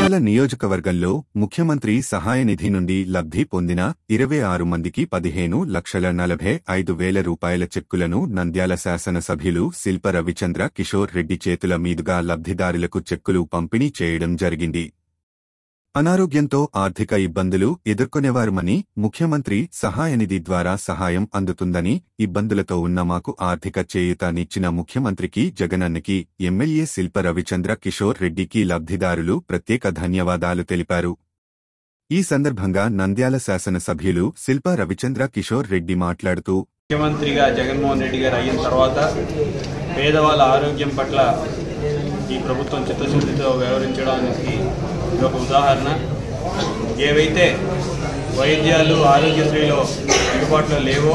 నంద్యాల నియోజకవర్గంలో ముఖ్యమంత్రి సహాయ నిధి నుండి లబ్ధి పొందిన ఇరవై ఆరు మందికి పదిహేను లక్షల నలభై ఐదు వేల రూపాయల చెక్కులను నంద్యాల శాసనసభ్యులు శిల్ప రవిచంద్ర కిషోర్ రెడ్డి చేతుల మీదుగా లబ్ధిదారులకు చెక్కులు పంపిణీ చేయడం జరిగింది అనారోగ్యంతో ఆర్థిక ఇబ్బందులు ఎదుర్కొనేవారుమని ముఖ్యమంత్రి సహాయనిధి ద్వారా సహాయం అందుతుందని ఇబ్బందులతో ఉన్న మాకు ఆర్థిక చేయూతనిచ్చిన ముఖ్యమంత్రికి జగనన్నకి ఎమ్మెల్యే శిల్ప రవిచంద్ర కిషోర్ రెడ్డికి లబ్ధిదారులు ప్రత్యేక ధన్యవాదాలు తెలిపారు ఈ సందర్భంగా నంద్యాల శాసనసభ్యులు శిల్ప రవిచంద్ర కిషోర్ రెడ్డి మాట్లాడుతూ ముఖ్యమంత్రిగా జగన్మోహన్ రెడ్డి గారు అయిన తర్వాత పేదవాళ్ళ ఆరోగ్యం పట్ల ఈ ప్రభుత్వం చిత్తశుద్ధితో వ్యవహరించడానికి ఇది ఒక ఉదాహరణ ఏవైతే వైద్యాలు ఆరోగ్యశ్రీలో అందుబాటులో లేవో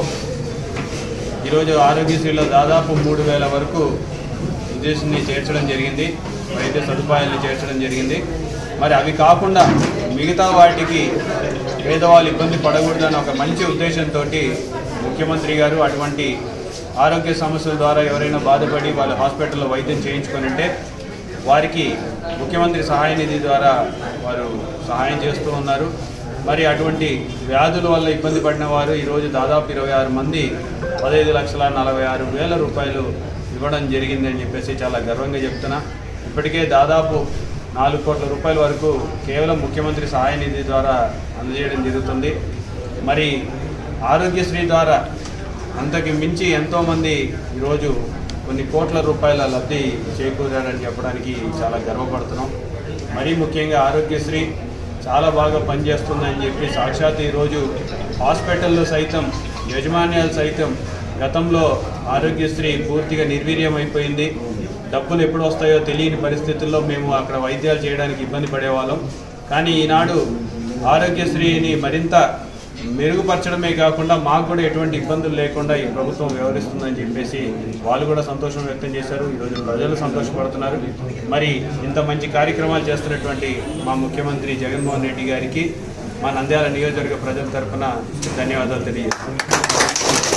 ఈరోజు ఆరోగ్యశ్రీలో దాదాపు మూడు వేల వరకు విదేశీని చేర్చడం జరిగింది వైద్య సదుపాయాలను చేర్చడం జరిగింది మరి అవి కాకుండా మిగతా వాటికి పేదవాళ్ళు ఇబ్బంది పడకూడదని ఒక మంచి ఉద్దేశంతో ముఖ్యమంత్రి గారు అటువంటి ఆరోగ్య సమస్యల ద్వారా ఎవరైనా బాధపడి వాళ్ళు హాస్పిటల్లో వైద్యం చేయించుకొని ఉంటే వారికి ముఖ్యమంత్రి సహాయ నిధి ద్వారా వారు సహాయం చేస్తూ ఉన్నారు మరి అటువంటి వ్యాధుల వల్ల ఇబ్బంది పడిన వారు ఈరోజు దాదాపు ఇరవై ఆరు మంది పదహైదు లక్షల నలభై ఆరు వేల రూపాయలు ఇవ్వడం జరిగిందని చెప్పేసి చాలా గర్వంగా చెప్తున్నా ఇప్పటికే దాదాపు నాలుగు కోట్ల రూపాయల వరకు కేవలం ముఖ్యమంత్రి సహాయ నిధి ద్వారా అందజేయడం జరుగుతుంది మరి ఆరోగ్యశ్రీ ద్వారా అంతకి మించి ఎంతోమంది ఈరోజు కొన్ని కోట్ల రూపాయల లబ్ధి చేకూరారని చెప్పడానికి చాలా గర్వపడుతున్నాం మరీ ముఖ్యంగా ఆరోగ్యశ్రీ చాలా బాగా పనిచేస్తుందని చెప్పి సాక్షాత్ ఈరోజు హాస్పిటల్లో సైతం యజమాన్యాలు సైతం గతంలో ఆరోగ్యశ్రీ పూర్తిగా నిర్వీర్యం అయిపోయింది డబ్బులు ఎప్పుడు వస్తాయో తెలియని పరిస్థితుల్లో మేము అక్కడ వైద్యాలు చేయడానికి ఇబ్బంది పడేవాళ్ళం కానీ ఈనాడు ఆరోగ్యశ్రీని మరింత మెరుగుపరచడమే కాకుండా మాకు కూడా ఎటువంటి ఇబ్బందులు లేకుండా ఈ ప్రభుత్వం వ్యవహరిస్తుందని చెప్పేసి వాళ్ళు కూడా సంతోషం వ్యక్తం చేశారు ఈరోజు ప్రజలు సంతోషపడుతున్నారు మరి ఇంత మంచి కార్యక్రమాలు చేస్తున్నటువంటి మా ముఖ్యమంత్రి జగన్మోహన్ రెడ్డి గారికి మా నంద్యాల నియోజకవర్గ ప్రజల తరఫున ధన్యవాదాలు తెలియజేస్తున్నాను